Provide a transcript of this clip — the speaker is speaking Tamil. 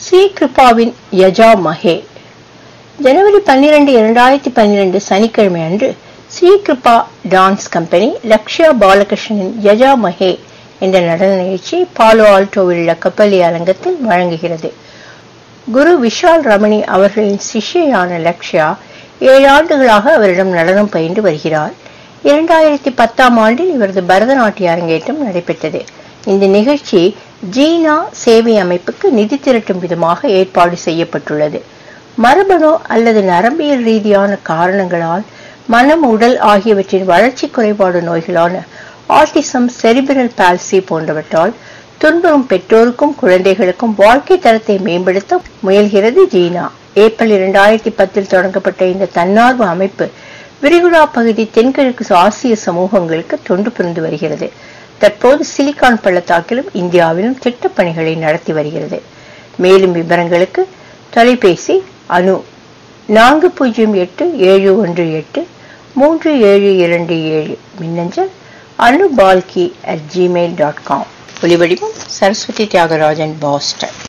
ஸ்ரீ கிருபாவின் யஜா மகே ஜனவரி பன்னிரண்டு இரண்டாயிரத்தி பன்னிரண்டு சனிக்கிழமை அன்று ஸ்ரீ கிருபா டான்ஸ் கம்பெனி லக்ஷ்யா பாலகிருஷ்ணனின் யஜா மகே என்ற நடன நிகழ்ச்சியை பாலோ ஆல்டோவில் உள்ள கப்பலி அரங்கத்தில் வழங்குகிறது குரு விஷால் ரமணி அவர்களின் சிஷ்யையான லக்ஷ்யா ஏழு ஆண்டுகளாக அவரிடம் நடனம் பயின்று வருகிறார் இரண்டாயிரத்தி பத்தாம் ஆண்டில் இவரது பரதநாட்டிய அரங்கேற்றம் நடைபெற்றது இந்த நிகழ்ச்சி ஜீனா சேவை அமைப்புக்கு நிதி திரட்டும் விதமாக ஏற்பாடு செய்யப்பட்டுள்ளது மரபணு அல்லது நரம்பியல் ரீதியான காரணங்களால் மனம் உடல் ஆகியவற்றின் வளர்ச்சி குறைபாடு நோய்களான ஆட்டிசம் செரிபிரல் பால்சி போன்றவற்றால் துன்புறும் பெற்றோருக்கும் குழந்தைகளுக்கும் வாழ்க்கை தரத்தை மேம்படுத்த முயல்கிறது ஜீனா ஏப்ரல் இரண்டாயிரத்தி பத்தில் தொடங்கப்பட்ட இந்த தன்னார்வ அமைப்பு விரிகுடா பகுதி தென்கிழக்கு ஆசிய சமூகங்களுக்கு தொண்டு புரிந்து வருகிறது தற்போது சிலிகான் பள்ளத்தாக்கிலும் இந்தியாவிலும் திட்டப்பணிகளை நடத்தி வருகிறது மேலும் விவரங்களுக்கு தொலைபேசி அணு நான்கு பூஜ்ஜியம் எட்டு ஏழு ஒன்று எட்டு மூன்று ஏழு இரண்டு ஏழு மின்னஞ்சல் Anu Balki at Gmail dot com ஒலிவடிவம் சரஸ்வதி தியாகராஜன் பாஸ்டன்